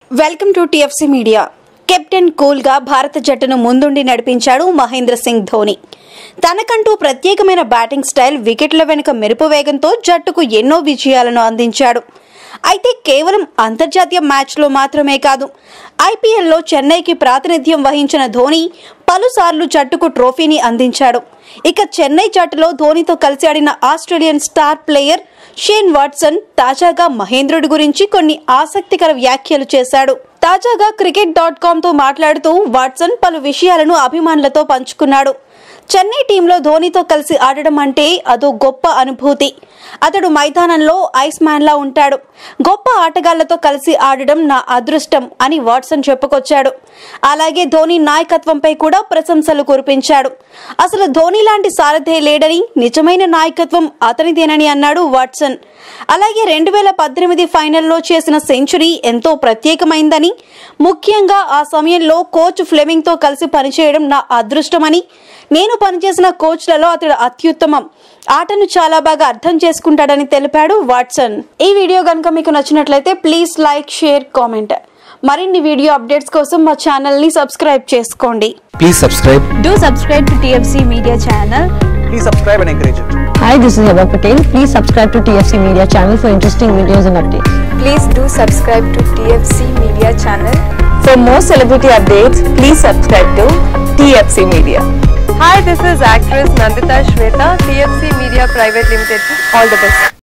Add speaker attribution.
Speaker 1: Welcome to TFC media captain cool గా భారత జట్టును ముందుండి నడిపించాడు మహేంద్ర సింగ్ ధోని తనకంటూ ప్రత్యేకమైన బ్యాటింగ్ స్టైల్ వికెట్ల వెనుక మెరుపు వేగంతో జట్టుకు ఎన్నో విజయాలను అందించాడు అయితే కేవలం అంతర్జాతీయ మ్యాచ్లో మాత్రమే కాదు ఐపీఎల్లో చెన్నైకి ప్రాతినిధ్యం వహించిన ధోని పలుసార్లు జట్టుకు ట్రోఫీని అందించాడు ఇక చెన్నై జట్టులో ధోనితో కలిసి ఆడిన Australian star player Shane Watson తాజాగా మహేంద్రుడి గురించి కొన్ని ఆసక్తికర వ్యాఖ్యలు చేశాడు తాజాగా క్రికెట్ డాట్ కామ్తో మాట్లాడుతూ వాట్సన్ పలు విషయాలను అభిమానులతో పంచుకున్నాడు చెన్నై టీంలో ధోనితో కలిసి ఆడడం అంటే అదో గొప్ప అనుభూతి అతడు మైదానంలో ఐస్ మ్యాన్ లా ఉంటాడు గొప్ప ఆటగాళ్లతో కలిసి ఆడడం నా అదృష్టం అని వాట్సన్ చెప్పుకొచ్చాడు అలాగే ధోని నాయకత్వంపై కూడా ప్రశంసలు కురిపించాడు అసలు ధోని లాంటి సారథే లేడని నిజమైన నాయకత్వం అతనిదేనని అన్నాడు వాట్సన్ అలాగే రెండు వేల పద్దెనిమిది ఫైనల్లో చేసిన సెంచరీ ఎంతో ప్రత్యేకమైందని ముఖ్యంగా ఆ సమయంలో కోచ్ ఫ్లెమింగ్తో కలిసి పనిచేయడం నా అదృష్టమని నేను పనిచేసిన కోచ్లలో అతడు అత్యుత్తమం ఆటను చాలా బాగా అర్థం చేసుకుంటాడని తెలిపాడు వాట్సన్ ఈ వీడియో కనుక మీకు నచ్చినట్లయితే ప్లీజ్ లైక్ షేర్ కామెంట్ మరిన్ని వీడియో అప్డేట్స్ కోసం మా ఛానల్ని సబ్స్క్రైబ్ చేసుకోండి
Speaker 2: Please subscribe.
Speaker 3: Do subscribe to TFC Media channel.
Speaker 4: Please subscribe and encourage it.
Speaker 5: Hi, this is Heba Patel. Please subscribe to TFC Media channel for interesting videos and updates.
Speaker 6: Please do subscribe to TFC Media channel.
Speaker 7: For more celebrity updates, please subscribe to TFC Media.
Speaker 6: Hi, this is actress Nandita Shweta, TFC Media Private Limited. All the best.